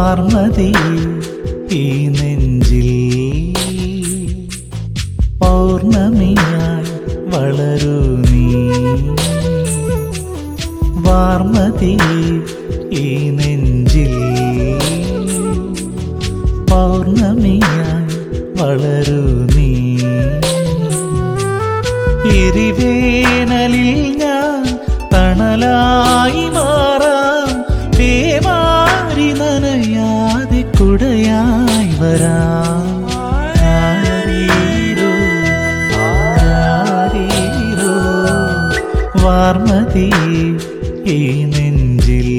വാർമതി ഈ നെഞ്ചിൽ പൗർണമിയായി വളരൂ നീ വാർമതി ഈ നെഞ്ചിൽ പൗർണമിയായി വളരൂ നീ എരിവേനലിൽ ഞാൻ തണലായി മാറാം പേമാരി നനയാതെ കുടയായി വരാം ആരീരോ, ആരീരോ, വാർമതി ഈ നെഞ്ചിൽ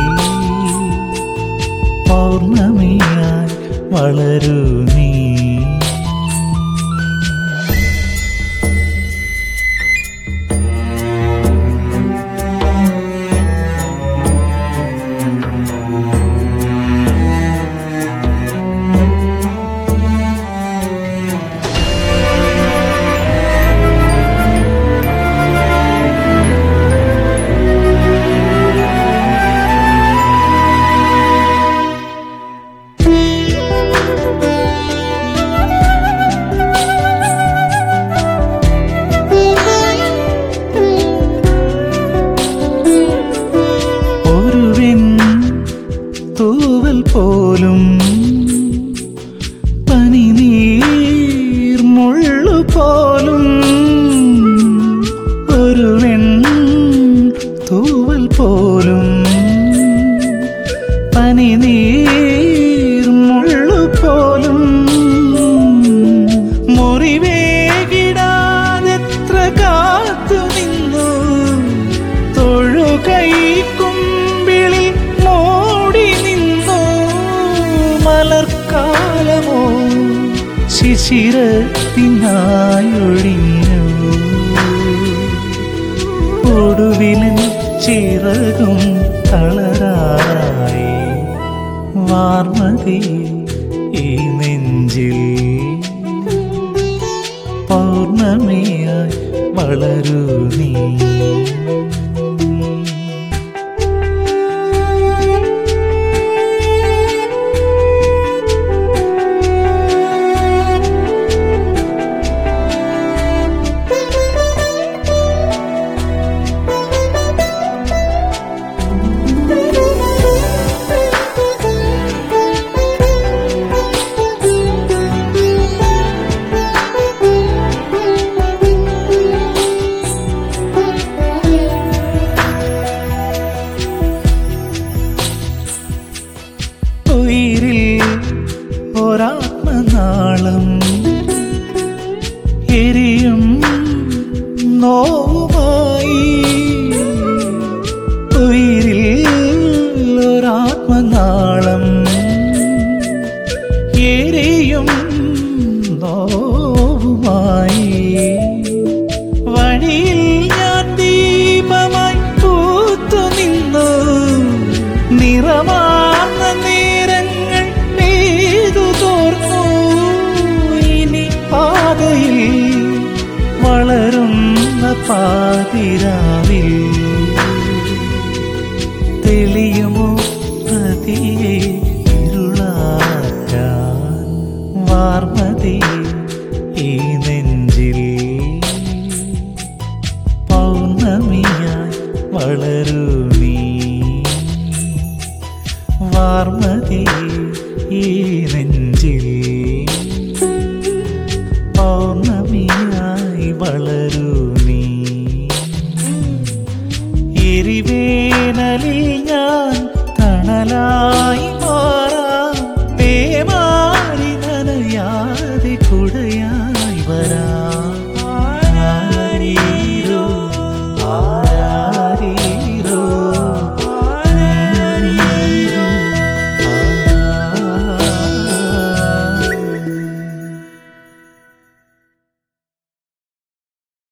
പൗർണമിയായി വളരൂ നീ ഒരുവൻ തൂവൽ പോലും പനിനീർ മുള്ളു പോലും ഒരുവൻ തൂവൽ പോലും പനിനീർ മുള്ളു പോലും മുറിവേകിടാതെത്ര കാത്തു നിന്നു തൊഴുകൈ കുമ്പിളിൽ മൂടി നിന്നു മലർക്കാലമോ ശിശിരത്തിനായൊഴിഞ്ഞു ഒടുവിലൻ ചിറകും കളറായി വാർമതി ഈ നെഞ്ചിൽ പൗർണമിയായി വളരൂ നീ ഉയിരിൽ ഒരാത്മനാളം എരിയും നോവുമായി ഉയിരിൽ ഒരാത്മനാളം എരിയും നോവുമായി വഴിയിൽ ഞാൻ ദീപമായി പൂത്തു നിന്നു നിറമാർന്ന നേരങ്ങൾ പെയ്തു തോർന്നു ഇനി പാതയിൽ വളരുന്ന പാതിരാവിൽ തെളിയുമോ പ്രതിയെ ഇരുളാക്കാൻ വാർമതി ഈ നെഞ്ചിൽ പൗർണമിയായി വളരൂ നീ വാർമതി ഈ നെഞ്ചിൽ പൗർണമിയായി വളരൂ നീ എരിവേനലിൽ ഞാൻ തണലായി മാ